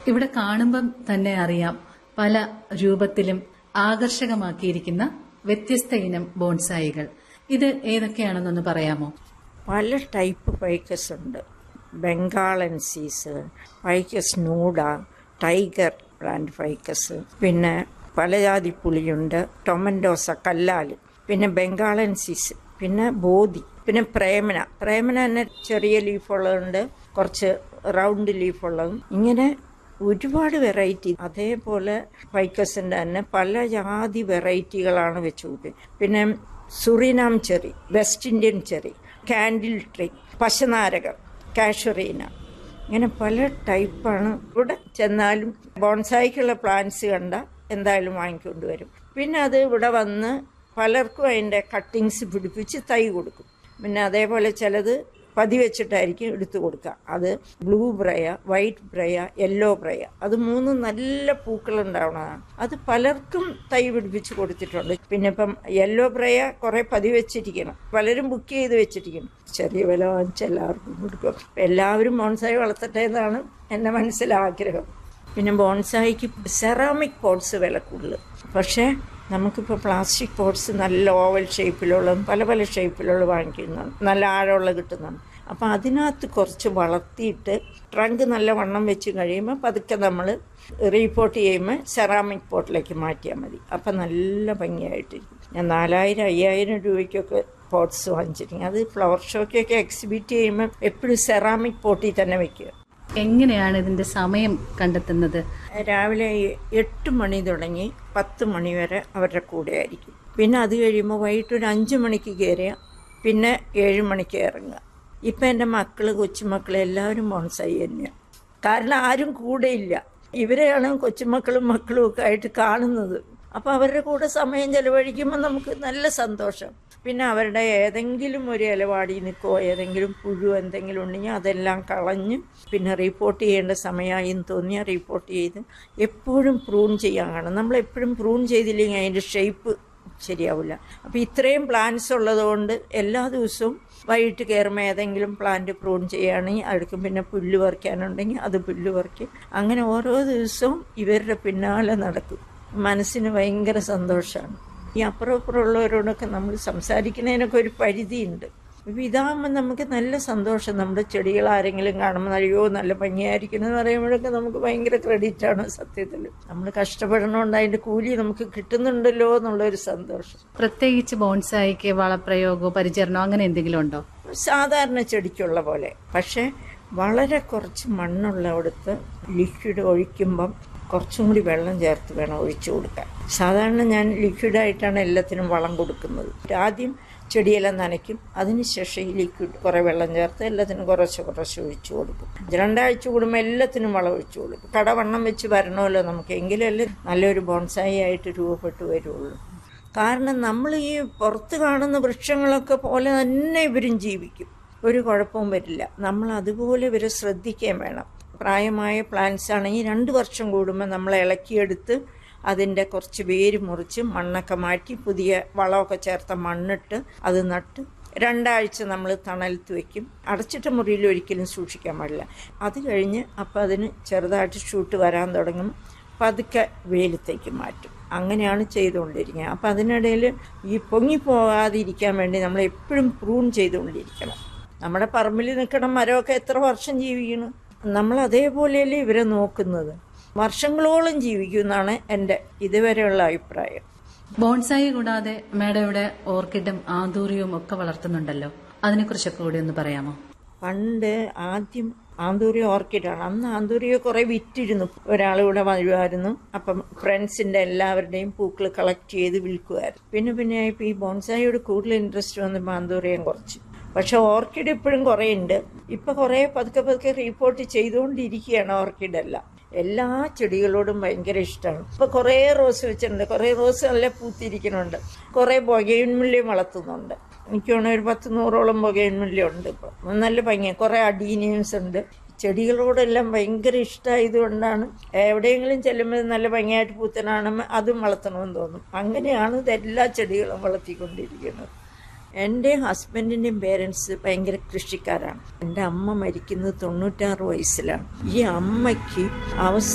ഇവിടെ കാണുമ്പം തന്നെ അറിയാം പല രൂപത്തിലും ആകർഷകമാക്കിയിരിക്കുന്ന വ്യത്യസ്ത ഇനം ബോൺസായികൾ ഇത് ഏതൊക്കെയാണെന്നൊന്ന് പറയാമോ പല ടൈപ്പ് പൈക്കസ് ഉണ്ട് ബംഗാളൻസീസ് പൈക്കസ് നൂഡ ടൈഗർ പ്ലാന്റ് പൈക്കസ് പിന്നെ പലജാതി പുളിയുണ്ട് ടൊമൻഡോസ കല്ലാല് പിന്നെ ബംഗാളൻസീസ് പിന്നെ ബോധി പിന്നെ പ്രേമന പ്രേമന തന്നെ ചെറിയ ലീഫുള്ളതുണ്ട് കുറച്ച് റൗണ്ട് ലീഫുള്ളതും ഇങ്ങനെ ഒരുപാട് വെറൈറ്റി അതേപോലെ പൈക്കസിൻ്റെ തന്നെ പല ജാതി വെറൈറ്റികളാണ് വെച്ച് കൂട്ടി പിന്നെ Surinam cherry west Indian cherry candle tree പശനാരകം കാഷുറീന ഇങ്ങനെ പല ടൈപ്പാണ് ഇവിടെ ചെന്നാലും ബോൺസായിക്കുള്ള പ്ലാന്റ്സ് കണ്ട എന്തായാലും വാങ്ങിക്കൊണ്ട് വരും പിന്നെ അത് ഇവിടെ വന്ന് പലർക്കും അതിൻ്റെ കട്ടിങ്സ് പിടിപ്പിച്ച് തൈ കൊടുക്കും പിന്നെ അതേപോലെ ചിലത് പതി വെച്ചിട്ടായിരിക്കും എടുത്തു കൊടുക്കുക അത് ബ്ലൂ ബ്രയ വൈറ്റ് ബ്രയ യെല്ലോ ബ്രയ അത് മൂന്നും നല്ല പൂക്കൾ ഉണ്ടാവുന്നതാണ് അത് പലർക്കും തൈ പിടിപ്പിച്ച് കൊടുത്തിട്ടുണ്ട് പിന്നെ ഇപ്പം യെല്ലോ ബ്രയ കുറെ പതി വെച്ചിരിക്കണം പലരും ബുക്ക് ചെയ്ത് വെച്ചിരിക്കണം ചെറിയ വില വാങ്ങിച്ച് എല്ലാവർക്കും കൊടുക്കും അപ്പം എല്ലാവരും ബോൺസായി വളർത്തട്ടെ എന്നാണ് എൻ്റെ മനസ്സിലാഗ്രഹം പിന്നെ ബോൺസായിക്ക് സെറാമിക് പോട്ട്സ് വില കൂടുതൽ പക്ഷേ നമുക്കിപ്പോൾ പ്ലാസ്റ്റിക് പോട്ട്സ് നല്ല ഓവൽ ഷേപ്പിലുള്ളതും പല പല ഷേപ്പിലുള്ള വാങ്ങിക്കുന്നുണ്ട് നല്ല ആഴമുള്ള കിട്ടുന്നുണ്ട് അപ്പോൾ അതിനകത്ത് കുറച്ച് വളർത്തിയിട്ട് ട്രങ്ക് നല്ല വണ്ണം വെച്ച് കഴിയുമ്പോൾ പതുക്കെ നമ്മൾ റീപോർട്ട് ചെയ്യുമ്പോൾ സെറാമിക് പോട്ടിലേക്ക് മാറ്റിയാൽ മതി അപ്പം നല്ല ഭംഗിയായിട്ടിരിക്കും ഞാൻ നാലായിരം അയ്യായിരം രൂപയ്ക്കൊക്കെ പോട്ട്സ് വാങ്ങിച്ചിരിക്കും അത് ഫ്ലവർ ഷോയ്ക്കൊക്കെ എക്സിബിറ്റ് ചെയ്യുമ്പോൾ എപ്പോഴും സെറാമിക് പോട്ടിൽ തന്നെ വെക്കുക എങ്ങനെയാണ് ഇതിന്റെ സമയം കണ്ടെത്തുന്നത് രാവിലെ എട്ട് മണി തുടങ്ങി പത്ത് മണി വരെ അവരുടെ കൂടെ ആയിരിക്കും പിന്നെ അത് കഴിയുമ്പോൾ വൈകിട്ട് ഒരു അഞ്ച് മണിക്ക് കയറിയ പിന്നെ ഏഴ് മണിക്ക് ഇറങ്ങുക ഇപ്പം എൻ്റെ മക്കൾ കൊച്ചുമക്കൾ എല്ലാവരും ബോൺസായി തന്നെയാണ് കാരണം ആരും കൂടെയില്ല ഇവരെയാണ് കൊച്ചുമക്കളും മക്കളും ഒക്കെ ആയിട്ട് കാണുന്നത് അപ്പോൾ അവരുടെ കൂടെ സമയം ചെലവഴിക്കുമ്പോൾ നമുക്ക് നല്ല സന്തോഷം പിന്നെ അവരുടെ ഏതെങ്കിലും ഒരു ഇലവാടി നിൽക്കോ ഏതെങ്കിലും പുഴു എന്തെങ്കിലും ഉണ്ടെങ്കിൽ അതെല്ലാം കളഞ്ഞ് പിന്നെ റിപ്പോർട്ട് ചെയ്യേണ്ട സമയമായി എന്ന് തോന്നിയാൽ റിപ്പോർട്ട് ചെയ്ത് എപ്പോഴും പ്രൂൺ ചെയ്യാൻ കാണും നമ്മൾ എപ്പോഴും പ്രൂൺ ചെയ്തില്ലെങ്കിൽ അതിൻ്റെ ഷേപ്പ് ശരിയാവില്ല അപ്പോൾ ഇത്രയും പ്ലാന്റ്സ് ഉള്ളതുകൊണ്ട് എല്ലാ ദിവസവും വൈകിട്ട് കയറുമ്പോൾ ഏതെങ്കിലും പ്ലാന്റ് പ്രൂൺ ചെയ്യുകയാണെങ്കിൽ അടുക്കും പിന്നെ പുല്ല് പറിക്കാനുണ്ടെങ്കിൽ അത് പുല്ല് പറിക്കും അങ്ങനെ ഓരോ ദിവസവും ഇവരുടെ പിന്നാലെ നടക്കും മനസ്സിന് ഭയങ്കര സന്തോഷമാണ് ഈ അപ്പുറം അപ്പുറമുള്ളവരോടൊക്കെ നമ്മൾ സംസാരിക്കുന്നതിനൊക്കെ ഒരു പരിധിയുണ്ട് ഇപ്പം ഇതാകുമ്പോൾ നമുക്ക് നല്ല സന്തോഷം നമ്മുടെ ചെടികൾ ആരെങ്കിലും കാണുമ്പോൾ അയ്യോ നല്ല ഭംഗിയായിരിക്കുന്നു എന്ന് പറയുമ്പോഴൊക്കെ നമുക്ക് ഭയങ്കര ക്രെഡിറ്റാണ് സത്യത്തിൽ നമ്മൾ കഷ്ടപ്പെടണോണ്ട് അതിൻ്റെ കൂലി നമുക്ക് കിട്ടുന്നുണ്ടല്ലോ എന്നുള്ളൊരു സന്തോഷം പ്രത്യേകിച്ച് ബോൺസായിക്ക് വളപ്രയോഗമോ പരിചരണമോ അങ്ങനെ എന്തെങ്കിലും ഉണ്ടോ സാധാരണ ചെടിക്കുള്ള പോലെ പക്ഷേ വളരെ കുറച്ച് മണ്ണുള്ളവിടത്ത് ലിക്വിഡ് ഒഴിക്കുമ്പം കുറച്ചും കൂടി വെള്ളം ചേർത്ത് വേണം ഒഴിച്ചു കൊടുക്കാൻ സാധാരണ ഞാൻ ലിക്വിഡായിട്ടാണ് എല്ലാത്തിനും വളം കൊടുക്കുന്നത് ആദ്യം ചെടിയെല്ലാം നനയ്ക്കും അതിനുശേഷം ഈ ലിക്വിഡ് കുറേ വെള്ളം ചേർത്ത് എല്ലാത്തിനും കുറച്ച് കുറച്ച് ഒഴിച്ചു കൊടുക്കും രണ്ടാഴ്ച കൂടുമ്പോൾ എല്ലാത്തിനും വളം ഒഴിച്ചു കൊടുക്കും കടവണ്ണം വെച്ച് വരണമല്ലോ നമുക്ക് എങ്കിലല്ലേ നല്ലൊരു ബോൺസായി ആയിട്ട് രൂപപ്പെട്ടു വരുള്ളൂ കാരണം നമ്മൾ ഈ പുറത്ത് കാണുന്ന വൃക്ഷങ്ങളൊക്കെ പോലെ തന്നെ ഇവരും ജീവിക്കും ഒരു കുഴപ്പവും വരില്ല നമ്മൾ അതുപോലെ ഇവരെ ശ്രദ്ധിക്കുകയും വേണം പ്രായമായ പ്ലാന്റ്സ് ആണെങ്കിൽ രണ്ട് വർഷം കൂടുമ്പോൾ നമ്മൾ ഇളക്കിയെടുത്ത് അതിൻ്റെ കുറച്ച് വേര് മുറിച്ച് മണ്ണൊക്കെ മാറ്റി പുതിയ വളമൊക്കെ ചേർത്ത മണ്ണിട്ട് അത് നട്ട് രണ്ടാഴ്ച നമ്മൾ തണലത്ത് വെക്കും അടച്ചിട്ട മുറിയിൽ ഒരിക്കലും സൂക്ഷിക്കാൻ പാടില്ല അത് കഴിഞ്ഞ് അപ്പോൾ അതിന് ചെറുതായിട്ട് ഷൂട്ട് വരാൻ തുടങ്ങും പതുക്കെ വെയിലത്തേക്ക് മാറ്റും അങ്ങനെയാണ് ചെയ്തുകൊണ്ടിരിക്കുന്നത് അപ്പം അതിനിടയിൽ ഈ പൊങ്ങിപ്പോകാതിരിക്കാൻ വേണ്ടി നമ്മൾ എപ്പോഴും പ്രൂൺ ചെയ്തുകൊണ്ടിരിക്കണം നമ്മുടെ പറമ്പിൽ നിൽക്കണ മരമൊക്കെ എത്ര വർഷം ജീവിക്കണം നമ്മൾ അതേപോലെയല്ലേ ഇവരെ നോക്കുന്നത് വർഷങ്ങളോളം ജീവിക്കും എന്നാണ് എൻ്റെ ഇതുവരെയുള്ള അഭിപ്രായം ബോൺസായി കൂടാതെ മേഡം ഇവിടെ ഓർക്കിഡും ആന്തൂറിയവും ഒക്കെ വളർത്തുന്നുണ്ടല്ലോ അതിനെക്കുറിച്ചൊക്കെ കൂടി ഒന്ന് പറയാമോ പണ്ട് ആദ്യം ആന്തൂറിയ ഓർക്കിഡാണ് അന്ന് ആന്തൂറിയ കുറെ വിറ്റിരുന്നു ഒരാളിവിടെ വരുമായിരുന്നു അപ്പം ഫ്രണ്ട്സിന്റെ എല്ലാവരുടെയും പൂക്കൾ കളക്ട് ചെയ്ത് വിൽക്കുമായിരുന്നു പിന്നെ പിന്നെ ഇപ്പം ഈ ബോൺസായിയോട് കൂടുതൽ ഇൻട്രസ്റ്റ് വന്നപ്പോൾ ആന്തൂറിയം കുറച്ച് പക്ഷെ ഓർക്കിഡ് ഇപ്പോഴും കുറേ ഉണ്ട് ഇപ്പം കുറേ പതുക്കെ പതുക്കെ റിപ്പോർട്ട് ചെയ്തുകൊണ്ടിരിക്കുകയാണ് ഓർക്കിഡ് എല്ലാം എല്ലാ ചെടികളോടും ഭയങ്കര ഇഷ്ടമാണ് ഇപ്പം കുറേ റോസ് വെച്ചിട്ടുണ്ട് കുറേ റോസ് നല്ല പൂത്തിരിക്കുന്നുണ്ട് കുറേ ബൊഗൈൻമുല്ലയും വളർത്തുന്നുണ്ട് എനിക്ക് തോന്നുന്നു ഒരു പത്ത് നൂറോളം ബൊഗൈൻമുല്ല ഉണ്ട് ഇപ്പം നല്ല ഭംഗിയാണ് കുറേ അഡീനിയംസ് ഉണ്ട് ചെടികളോടെല്ലാം ഭയങ്കര ഇഷ്ടമായതുകൊണ്ടാണ് എവിടെയെങ്കിലും ചെല്ലുമ്പോൾ നല്ല ഭംഗിയായിട്ട് പൂത്തനാണെന്ന് അതും വളർത്തണമെന്ന് തോന്നും അങ്ങനെയാണ് ഇതെല്ലാ ചെടികളും വളർത്തിക്കൊണ്ടിരിക്കുന്നത് എൻ്റെ ഹസ്ബൻഡിൻ്റെയും പേരൻസ് ഭയങ്കര കൃഷിക്കാരാണ് എൻ്റെ അമ്മ മരിക്കുന്നത് തൊണ്ണൂറ്റാറ് വയസ്സിലാണ് ഈ അമ്മയ്ക്ക് അവസാന